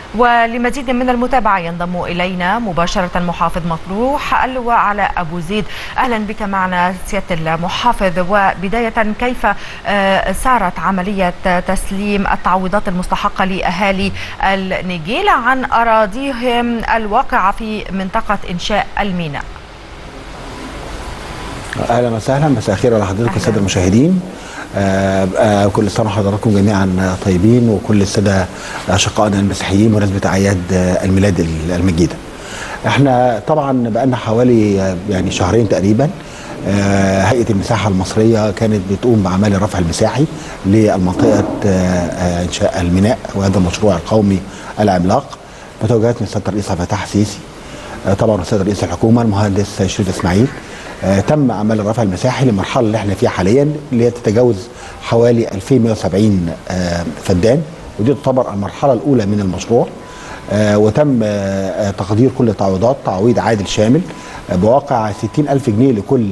ولمزيد من المتابعة ينضم إلينا مباشرة محافظ مطروح اللواء على أبو زيد أهلا بك معنا سيادة المحافظ وبداية كيف سارت عملية تسليم التعويضات المستحقة لأهالي النجيلة عن أراضيهم الواقعة في منطقة إنشاء الميناء اهلا وسهلا مساء الخير على حضرتك الساده المشاهدين آه آه كل سنه وحضراتكم جميعا طيبين وكل الساده اشقائنا المسيحيين بمناسبه اعياد الميلاد المجيده. احنا طبعا بقالنا حوالي يعني شهرين تقريبا آه هيئه المساحه المصريه كانت بتقوم باعمال الرفع المساحي للمنطقه انشاء الميناء وهذا المشروع القومي العملاق بتوجيهات من السيد الرئيس عبد الفتاح السيسي طبعا السيد رئيس الحكومه المهندس شريف اسماعيل آه تم اعمال الرفع المساحي للمرحله اللي احنا فيها حاليا اللي هي تتجاوز حوالي 2170 آه فدان ودي تعتبر المرحله الاولى من المشروع آه وتم آه تقدير كل التعويضات تعويض عادل شامل آه بواقع 60000 جنيه لكل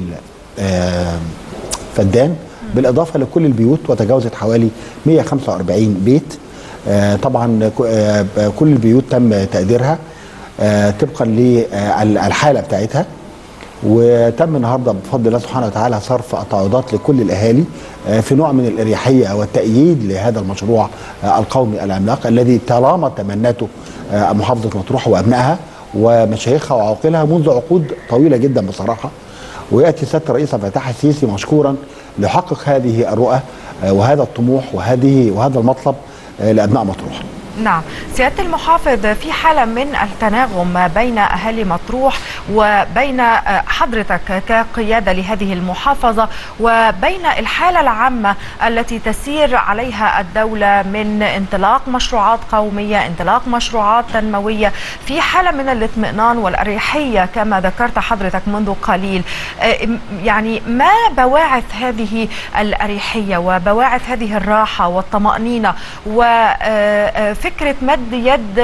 آه فدان بالاضافه لكل البيوت وتجاوزت حوالي 145 بيت آه طبعا آه كل البيوت تم تقديرها آه طبقا للحاله بتاعتها وتم النهارده بفضل الله سبحانه وتعالى صرف التعويضات لكل الاهالي في نوع من الاريحيه والتأييد لهذا المشروع القومي العملاق الذي طالما تمنته محافظه مطروح وابنائها ومشايخها وعواقلها منذ عقود طويله جدا بصراحه وياتي سياده الرئيس عبد الفتاح السيسي مشكورا ليحقق هذه الرؤى وهذا الطموح وهذه وهذا المطلب لابناء مطروح. نعم سيادة المحافظ في حالة من التناغم بين أهالي مطروح وبين حضرتك كقيادة لهذه المحافظة وبين الحالة العامة التي تسير عليها الدولة من انطلاق مشروعات قومية انطلاق مشروعات تنموية في حالة من الاطمئنان والأريحية كما ذكرت حضرتك منذ قليل يعني ما بواعث هذه الأريحية وبواعث هذه الراحة والطمأنينة و فكرة مد يد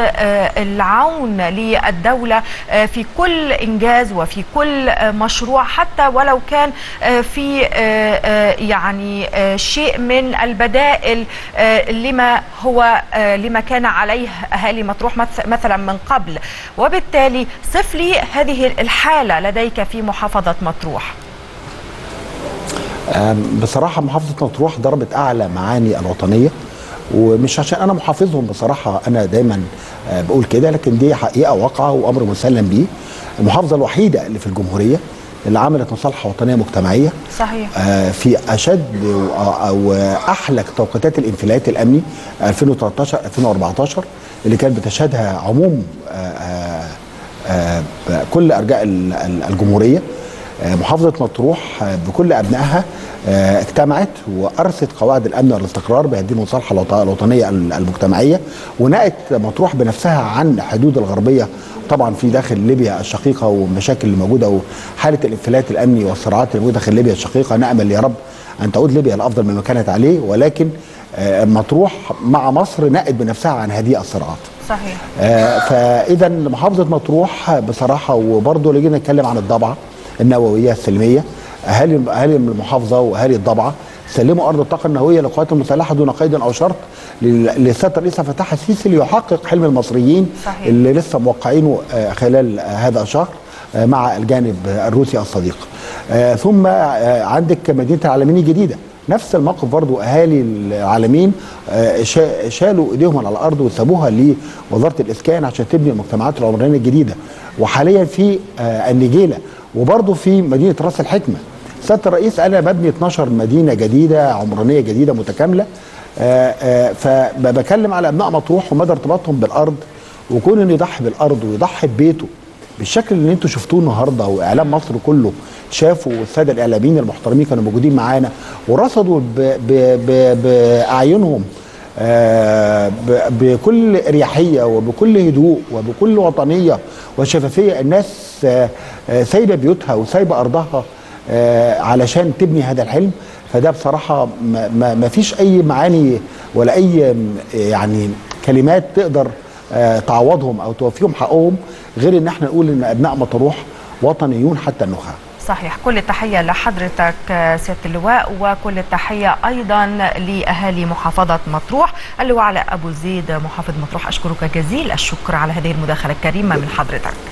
العون للدولة في كل إنجاز وفي كل مشروع حتى ولو كان في يعني شيء من البدائل لما هو لما كان عليه أهالي مطروح مثلا من قبل وبالتالي صف لي هذه الحالة لديك في محافظة مطروح بصراحة محافظة مطروح ضربت أعلى معاني الوطنية ومش عشان انا محافظهم بصراحه انا دايما بقول كده لكن دي حقيقه واقعه وامر مسلم بيه المحافظه الوحيده اللي في الجمهوريه اللي عملت مصالحه وطنيه مجتمعيه صحيح آه في اشد واحلى توقيتات الانفلات الامني 2013 2014 اللي كانت بتشهدها عموم آه آه كل ارجاء الجمهوريه محافظه مطروح بكل ابنائها اجتمعت وارست قواعد الامن والاستقرار بهذه المصالحه الوطنيه المجتمعيه ونأت مطروح بنفسها عن حدود الغربيه طبعا في داخل ليبيا الشقيقه والمشاكل اللي موجوده وحاله الانفلات الامني والصراعات اللي موجوده داخل ليبيا الشقيقه نامل يا رب ان تعود ليبيا لافضل مما كانت عليه ولكن مطروح مع مصر نأت بنفسها عن هذه الصراعات. صحيح. فاذا محافظه مطروح بصراحه وبرضه لو جينا نتكلم عن الضبعه النوويه السلميه اهالي اهالي المحافظه واهالي الضبعه سلموا ارض الطاقه النوويه للقوات المسلحه دون قيد او شرط للسياده الرئيس عبد الفتاح السيسي ليحقق حلم المصريين صحيح. اللي لسه موقعينه خلال هذا الشهر مع الجانب الروسي الصديق ثم عندك مدينه العالمين الجديده نفس الموقف برضو اهالي العالمين شالوا ايديهم على الارض وسابوها لوزاره الاسكان عشان تبني المجتمعات العمرانيه الجديده وحاليا في النجيله وبرضه في مدينه راس الحكمه سياده الرئيس قال انا ببني 12 مدينه جديده عمرانيه جديده متكامله فبكلم على ابناء مطروح ومدى ارتباطهم بالارض وكون انه يضحي بالارض ويضحي ببيته بالشكل اللي انتم شفتوه النهارده واعلام مصر كله شافوا والساده الاعلاميين المحترمين كانوا موجودين معانا ورصدوا باعينهم بكل اريحيه وبكل هدوء وبكل وطنيه وشفافيه الناس سايبه بيوتها وسايبه ارضها علشان تبني هذا الحلم فده بصراحه ما, ما فيش اي معاني ولا اي يعني كلمات تقدر تعوضهم او توفيهم حقهم غير ان احنا نقول ان ابناء مطروح وطنيون حتى النخاع صحيح كل التحية لحضرتك سيادة اللواء وكل التحية أيضا لأهالي محافظة مطروح اللواء علاء أبو زيد محافظ مطروح أشكرك جزيل الشكر على هذه المداخلة الكريمة من حضرتك